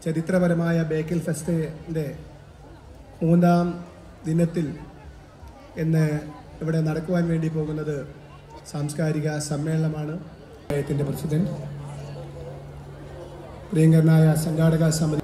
ചരിത്രപരമായ ബേക്കൽ ഫെസ്റ്റിൻ്റെ മൂന്നാം ദിനത്തിൽ ഇന്ന് ഇവിടെ നടക്കുവാൻ വേണ്ടി പോകുന്നത് സാംസ്കാരിക സമ്മേളനമാണ് പഞ്ചായത്തിൻ്റെ പ്രസിഡന്റ് പ്രിയങ്കരനായ സംഘാടക സമിതി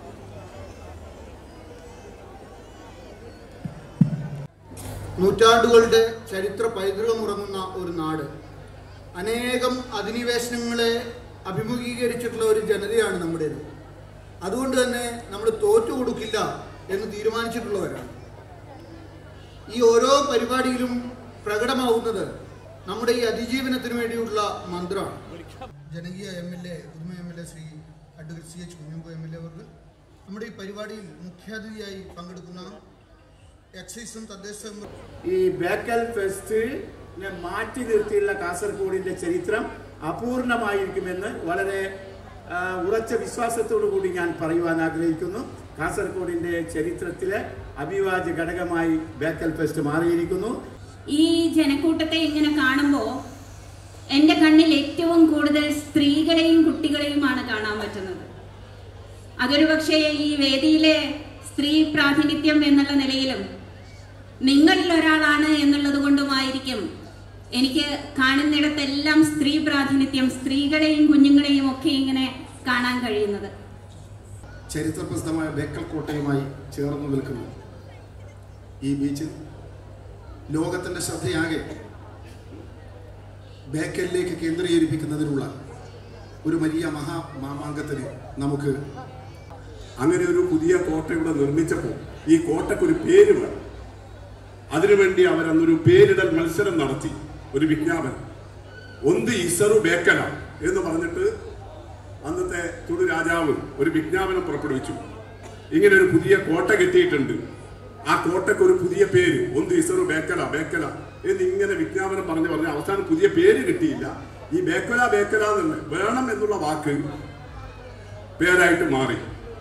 നൂറ്റാണ്ടുകളുടെ ചരിത്ര പൈതൃകമുറങ്ങുന്ന ഒരു നാട് അനേകം അധിനിവേശനങ്ങളെ അഭിമുഖീകരിച്ചിട്ടുള്ള ഒരു ജനതയാണ് നമ്മുടേത് അതുകൊണ്ട് തന്നെ നമ്മൾ തോറ്റു കൊടുക്കില്ല എന്ന് തീരുമാനിച്ചിട്ടുള്ളവരാണ് ഈ ഓരോ പരിപാടിയിലും പ്രകടമാവുന്നത് നമ്മുടെ ഈ അതിജീവനത്തിന് വേണ്ടിയുള്ള മന്ത്രമാണ് ജനകീയ എം എൽ എ പുതുമ M L A Shri advocate C H Kunhambu M L A അവർക്ക് നമ്മുടെ ഈ പരിപാടിയിൽ മുഖ്യാതിഥിയായി പങ്കെടുക്കുന്ന എക്സൈസും തദ്ദേശ ഈ ബേക്കൽ ഫെസ്റ്റിനെ മാറ്റി നിർത്തിയുള്ള കാസർഗോഡിന്റെ ചരിത്രം അപൂർണമായിരിക്കുമെന്ന് വളരെ ആ, ഉറച്ച വിശ്വാസത്തോടു കൂടി ഞാൻ പറയുവാൻ ആഗ്രഹിക്കുന്നു കാസർഗോഡിന്റെ ചരിത്രത്തിലെ അഭിവാജ്യ ഘടകമായി ബേക്കൽ ഫെസ്റ്റ് മാറിയിരിക്കുന്നു ഈ ജനക്കൂട്ടത്തെ ഇങ്ങനെ കാണുമ്പോൾ എൻ്റെ കണ്ണിൽ ഏറ്റവും കൂടുതൽ സ്ത്രീകളെയും കുട്ടികളെയുമാണ് കാണാൻ പറ്റുന്നത് അതൊരു പക്ഷേ ഈ വേദിയിലെ സ്ത്രീ പ്രാതിനിധ്യം എന്നുള്ള നിലയിലും നിങ്ങളിൽ ഒരാളാണ് എന്നുള്ളത് കൊണ്ടുമായിരിക്കും എനിക്ക് കാണുന്നിടത്തെല്ലാം സ്ത്രീ പ്രാതിനിധ്യം സ്ത്രീകളെയും കുഞ്ഞുങ്ങളെയും ഒക്കെ ഇങ്ങനെ കാണാൻ കഴിയുന്നത് ചരിത്രപ്രസിദ്ധമായ ബേക്കൽ കോട്ടയുമായി ചേർന്ന് നിൽക്കുന്നു ഈ ബീച്ച് ലോകത്തിൻ്റെ ശ്രദ്ധയാകെ ബേക്കലിലേക്ക് കേന്ദ്രീകരിപ്പിക്കുന്നതിനുള്ള ഒരു വലിയ മഹാ മാമാങ്കത്തിന് നമുക്ക് അങ്ങനെ ഒരു പുതിയ കോട്ട ഇവിടെ നിർമ്മിച്ചപ്പോൾ ഈ കോട്ടയ്ക്കൊരു പേര് വേണം അതിനുവേണ്ടി അവരന്നൊരു പേരിടൽ മത്സരം നടത്തി ഒരു വിജ്ഞാപനം ഒന്ന് ഇസറു ബേക്കല എന്ന് പറഞ്ഞിട്ട് അന്നത്തെ തുളു രാജാവ് ഒരു വിജ്ഞാപനം പുറപ്പെടുവിച്ചു ഇങ്ങനെ ഒരു പുതിയ കോട്ട കെട്ടിയിട്ടുണ്ട് ആ കോട്ടയ്ക്ക് ഒരു പുതിയ പേര് ഒന്ന് ഇസറു ബേക്കല ബേക്കല എന്ന് ഇങ്ങനെ വിജ്ഞാപനം പറഞ്ഞു പറഞ്ഞ് അവസാനം പുതിയ പേര് കിട്ടിയില്ല ഈ ബേക്കല ബേക്കല എന്ന് വേണം എന്നുള്ള വാക്ക് പേരായിട്ട് മാറി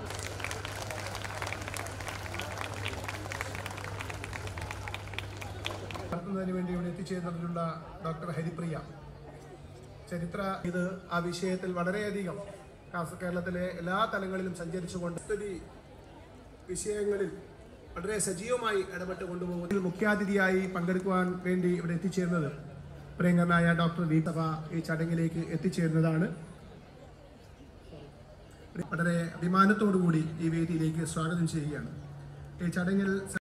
നടത്തുന്നതിന് വേണ്ടി ഇവിടെ എത്തിച്ചേർന്നതിലുള്ള ഡോക്ടർ ഹരിപ്രിയ ചരിത്ര ഇത് ആ വിഷയത്തിൽ വളരെയധികം കാസ- കേരളത്തിലെ എല്ലാ തലങ്ങളിലും സഞ്ചരിച്ചുകൊണ്ട് ഒത്തിരി വിഷയങ്ങളിൽ വളരെ സജീവമായി ഇടപെട്ട് കൊണ്ടുപോകുന്നതിൽ മുഖ്യാതിഥിയായി പങ്കെടുക്കുവാൻ വേണ്ടി ഇവിടെ എത്തിച്ചേർന്നത് പ്രിയങ്കരനായ ഡോക്ടർ ദീപ ഈ ചടങ്ങിലേക്ക് എത്തിച്ചേരുന്നതാണ് വളരെ അഭിമാനത്തോടു കൂടി ഈ വേദിയിലേക്ക് സ്വാഗതം ചെയ്യുകയാണ് ഈ ചടങ്ങിൽ